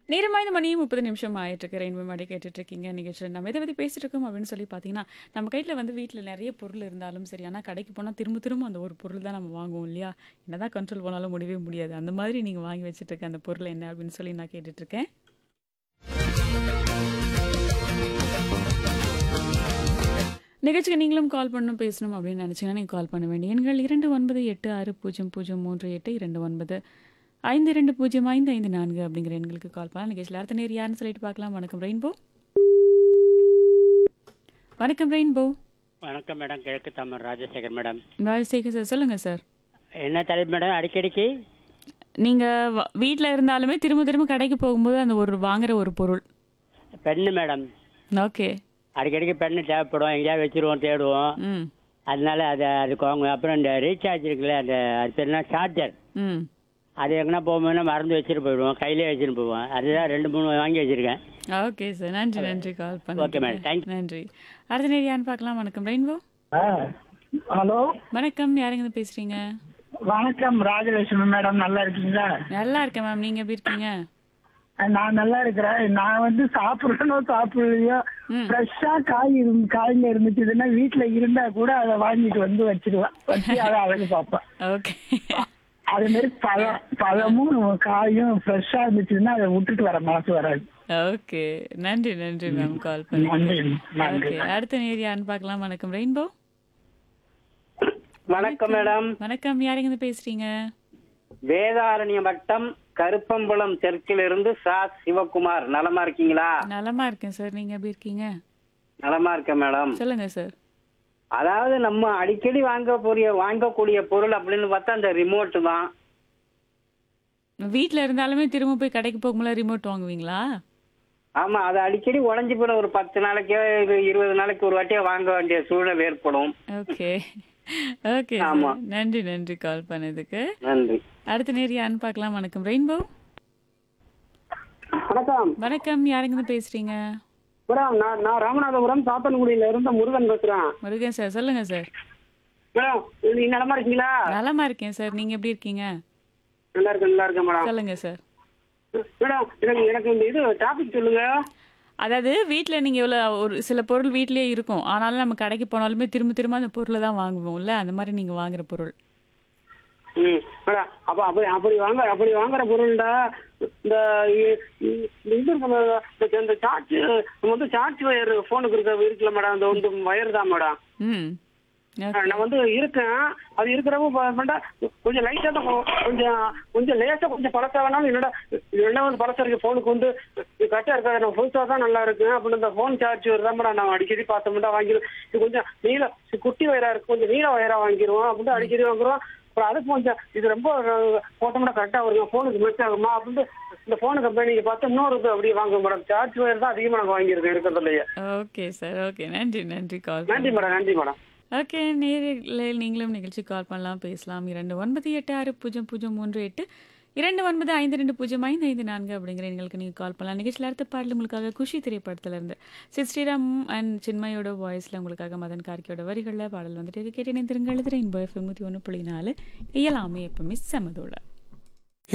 நேரமாய்ந்த மணி முப்பது நிமிஷம் ஆயிட்டு இருக்கு ரெயின்போ மாடி கேட்டுட்டு இருக்கீங்க நிகழ்ச்சியில் நம்ம எதை பற்றி பேசிட்டு இருக்கோம் அப்படின்னு சொல்லி பார்த்தீங்கன்னா நம்ம கையில் வந்து வீட்டில் நிறைய பொருள் இருந்தாலும் சரி ஆனால் கடைக்கு போனால் திரும்ப திரும்ப அந்த ஒரு பொருள் தான் நம்ம வாங்குவோம் இல்லையா என்னதான் கண்ட்ரோல் பண்ணாலும் முடியவே முடியாது அந்த மாதிரி நீங்கள் வாங்கி வச்சுட்டு இருக்க அந்த பொருள் என்ன அப்படின்னு சொல்லி நான் கேட்டுட்டு இருக்கேன் நிகழ்ச்சிக்கு நீங்களும் கால் பண்ணணும் பேசணும் அப்படின்னு நினச்சிங்கன்னா நீங்கள் கால் பண்ண வேண்டிய எண்கள் இரண்டு ஒன்பது எட்டு ஆறு பூஜ்ஜியம் பூஜ்ஜியம் மூன்று எட்டு இரண்டு ஒன்பது ஐந்து இரண்டு பூஜ்ஜியம் ஐந்து ஐந்து நான்கு அப்படிங்கிற எண்களுக்கு கால் பண்ணலாம் நிகழ்ச்சியில் அடுத்த நேர் யாருன்னு சொல்லிட்டு பார்க்கலாம் வணக்கம் ரெயின்போ வணக்கம் ரெயின்போ வணக்கம் மேடம் கிழக்கு தமிழ் ராஜசேகர் மேடம் ராஜசேகர் சார் சொல்லுங்கள் சார் என்ன தலைப்பு மேடம் அடிக்கடிக்கு நீங்கள் வீட்டில் இருந்தாலுமே திரும்ப திரும்ப கடைக்கு போகும்போது அந்த ஒரு வாங்குற ஒரு பொருள் பெண்ணு மேடம் ஓகே அடிக்கடிக்கு பெண்ணு தேவைப்படும் எங்கேயாவது வச்சிருவோம் தேடுவோம் ம் அதனால அதை அதுக்கு வாங்குவோம் அப்புறம் இந்த ரீசார்ஜ் இருக்குல்ல அந்த அது பேர் என்ன சார்ஜர் ம் அது எங்கன்னா போகும்போது மறந்து வச்சுட்டு போயிடுவோம் கையிலே வச்சுட்டு போவோம் அதுதான் ரெண்டு மூணு வாங்கி வச்சிருக்கேன் ஓகே சார் நன்றி நன்றி கால் Okay, madam. Thank பண்ணி நன்றி அடுத்த நேர் யாருன்னு பார்க்கலாம் வணக்கம் ரெயின்போ ஹலோ வணக்கம் யாருங்க பேசுறீங்க வணக்கம் ராஜலட்சுமி மேடம் நல்லா இருக்கீங்களா நல்லா இருக்கேன் மேம் நீங்க எப்படி இருக்கீங்க நான் நல்லா இருக்கிறேன் நான் வந்து சாப்பிடணும் சாப்பிடலையோ ம். ஃப்ரெஷ்ஷா காய் இருந்து காய்ங்க இருந்துச்சுன்னா வீட்டுல இருந்தா கூட அதை வாங்கிட்டு வந்து வச்சிருவேன் வச்சு அதை அழகு பார்ப்பேன் ஓகே அதே மாதிரி பழம் பழமும் காயும் ஃப்ரெஷ்ஷா இருந்துச்சுன்னா அதை விட்டுட்டு வர மனசு வராது ஓகே நன்றி நன்றி மேம் கால் பண்ணி நன்றி நன்றி ஓகே அடுத்த நேர் யாருன்னு பார்க்கலாம் வணக்கம் ரெயின்போ வணக்கம் மேடம் வணக்கம் யாருங்க பேசுறீங்க வேதாரண்ய வட்டம் கருப்பம்பலம் தெற்கிலிருந்து சா சிவகுமார் நலமா இருக்கீங்களா நலமா இருக்கேன் சார் நீங்க எப்படி இருக்கீங்க நலமா இருக்கேன் மேடம் சொல்லுங்க சார் அதாவது நம்ம அடிக்கடி வாங்கக்கூடிய வாங்கக்கூடிய பொருள் அப்படின்னு பார்த்தா அந்த ரிமோட் தான் வீட்ல இருந்தாலுமே திரும்ப போய் கடைக்கு போகும்போது ரிமோட் வாங்குவீங்களா ஆமா அது அடிக்கடி உடஞ்சி போன ஒரு பத்து நாளைக்கோ இது இருபது நாளைக்கு ஒரு வாட்டியா வாங்க வேண்டிய சூழ்நிலை ஏற்படும் ஓகே ஓகே ஆமா. நன்றி நன்றி கால் பண்ணதுக்கு நன்றி அடுத்த நேர் யாருன்னு பார்க்கலாம் வணக்கம் ரெயின்போ வணக்கம் வணக்கம் யாருங்க பேசுறீங்க மேடம் நான் நான் ராமநாதபுரம் சாத்தன்குடியில இருந்த முருகன் பேசுறேன் முருகன் சார் சொல்லுங்க சார் மேடம் நீங்க நலமா இருக்கீங்களா நலமா இருக்கேன் சார் நீங்க எப்படி இருக்கீங்க நல்லா இருக்கேன் நல்லா இருக்கேன் மேடம் சொல்லுங்க சார் மேடம் எனக்கு எனக்கு இந்த இது டாபிக் சொல்லுங்க அதாவது வீட்டில் நீங்கள் இவ்வளோ ஒரு சில பொருள் வீட்லயே இருக்கும் ஆனாலும் நம்ம கடைக்கு போனாலுமே திரும்ப திரும்ப அந்த பொருளை தான் வாங்குவோம்ல அந்த மாதிரி நீங்கள் வாங்குற பொருள் ம் மேடம் அப்ப அப்படி அப்படி வாங்க அப்படி வாங்குற பொருள்டா இந்த இ- இ- இந்த இது இருக்கு மேடம், இந்த- இந்த சார்ஜ் நம்ம வந்து சார்ஜ் ஒயர் ஃபோனுக்கு இருக்க இருக்குல்ல மேடம் அந்த வந்து ஒயர் தான் மேடம் ம் ஓகே நான் வந்து இருக்கேன் அது இருக்கிறப்ப ப- பண்ணா கொஞ்சம் லைட்டா தான் கொ- கொஞ்சம் கொஞ்சம் லேசா கொஞ்சம் பழசா வேணாலும் என்னோட என்ன வந்து பழசா இருக்கு ஃபோனுக்கு வந்து இது கரெக்டா இருக்காது நான் புதுசா தான் நல்லா இருக்கு அப்படின்னு இந்த ஃபோன் சார்ஜ் தான் மேடம் நான் அடிக்கடி பார்த்தோம்னா வாங்கிடுவோம் இது கொஞ்சம் நீள இது குட்டி வயரா இருக்கு கொஞ்சம் நீள வயரா வாங்கிடுவோம் அப்படின்னு அடிக்கடி வாங்குறோம் அப்புறம் அதுக்கு கொஞ்சம் இது ரொம்ப போட்டோம்னா கரெக்டா வருங்க ஃபோனுக்கு மேட்ச் ஆகுமா அப்படின்னு இந்த ஃபோனு கம்பெனிக்கு பார்த்து இன்னொரு இது அப்படியே வாங்க மேடம் சார்ஜ் வயர் தான் அதிகமாக நாங்கள் வாங்கியிருக்கோம் இருக்கிறதுலையே ஓகே சார் ஓகே நன்றி நன்றி கால் நன்றி மேடம் நன்றி மேடம் ஓகே நேரில் நீங்களும் நிகழ்ச்சி கால் பண்ணலாம் பேசலாம் இரண்டு ஒன்பது எட்டு ஆறு பூஜ்ஜியம் பூஜ்ஜியம் மூன்று எட்டு இரண்டு ஒன்பது ஐந்து ரெண்டு பூஜ்ஜியம் ஐந்து ஐந்து நான்கு அப்படிங்கிற எங்களுக்கு நீங்கள் கால் பண்ணலாம் நிகழ்ச்சியில் அடுத்த பாடல் உங்களுக்காக குஷி திரைப்படத்துல இருந்து சித் ஸ்ரீராம் அண்ட் சின்மயோட வாய்ஸில் உங்களுக்காக மதன் கார்கியோட வரிகளில் பாடல் வந்துட்டு கேட்டு இணைந்திருங்கள் ரெயின்போ எஃப்எம் நூற்றி ஒன்று புள்ளி நாலு இயலாமை எப்பவுமே செமதோட